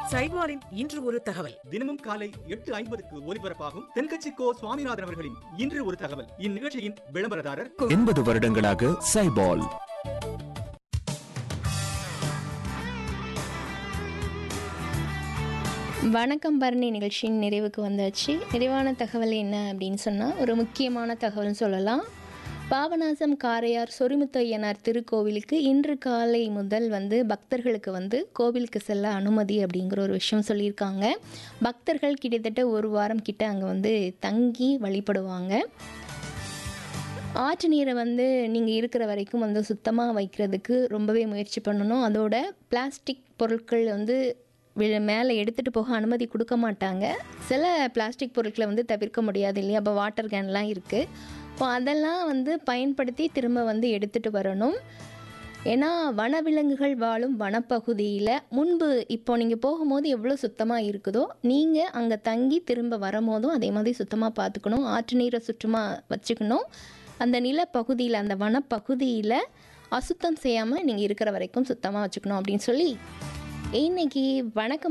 சைவாரின் இன்று ஒரு தகவல் தினமும் காலை எட்டு ஐம்பதுக்கு ஒலிபரப்பாகும் தென்கட்சி கோ சுவாமிநாதன் அவர்களின் இன்று ஒரு தகவல் இந்நிகழ்ச்சியின் விளம்பரதாரர் எண்பது வருடங்களாக சைபால் வணக்கம் பரணி நிகழ்ச்சியின் நிறைவுக்கு வந்தாச்சு நிறைவான தகவல் என்ன அப்படின்னு சொன்னால் ஒரு முக்கியமான தகவல்னு சொல்லலாம் பாபநாசம் காரையார் சொரிமுத்தையனார் திருக்கோவிலுக்கு இன்று காலை முதல் வந்து பக்தர்களுக்கு வந்து கோவிலுக்கு செல்ல அனுமதி அப்படிங்கிற ஒரு விஷயம் சொல்லியிருக்காங்க பக்தர்கள் கிட்டத்தட்ட ஒரு வாரம் கிட்ட அங்கே வந்து தங்கி வழிபடுவாங்க ஆற்று நீரை வந்து நீங்கள் இருக்கிற வரைக்கும் வந்து சுத்தமாக வைக்கிறதுக்கு ரொம்பவே முயற்சி பண்ணணும் அதோட பிளாஸ்டிக் பொருட்கள் வந்து வி- மேலே எடுத்துகிட்டு போக அனுமதி கொடுக்க மாட்டாங்க சில பிளாஸ்டிக் பொருட்களை வந்து தவிர்க்க முடியாது இல்லையா அப்போ வாட்டர் கேன்லாம் இருக்குது இப்போ அதெல்லாம் வந்து பயன்படுத்தி திரும்ப வந்து எடுத்துகிட்டு வரணும் ஏன்னா வனவிலங்குகள் வாழும் வனப்பகுதியில் முன்பு இப்போ நீங்கள் போகும்போது எவ்வளோ சுத்தமாக இருக்குதோ நீங்கள் அங்கே தங்கி திரும்ப வரும்போதும் அதே மாதிரி சுத்தமாக பார்த்துக்கணும் ஆற்று நீரை சுற்றமாக வச்சுக்கணும் அந்த நிலப்பகுதியில் அந்த வனப்பகுதியில் அசுத்தம் செய்யாமல் நீங்கள் இருக்கிற வரைக்கும் சுத்தமாக வச்சுக்கணும் அப்படின்னு சொல்லி இன்னைக்கு வணக்கம்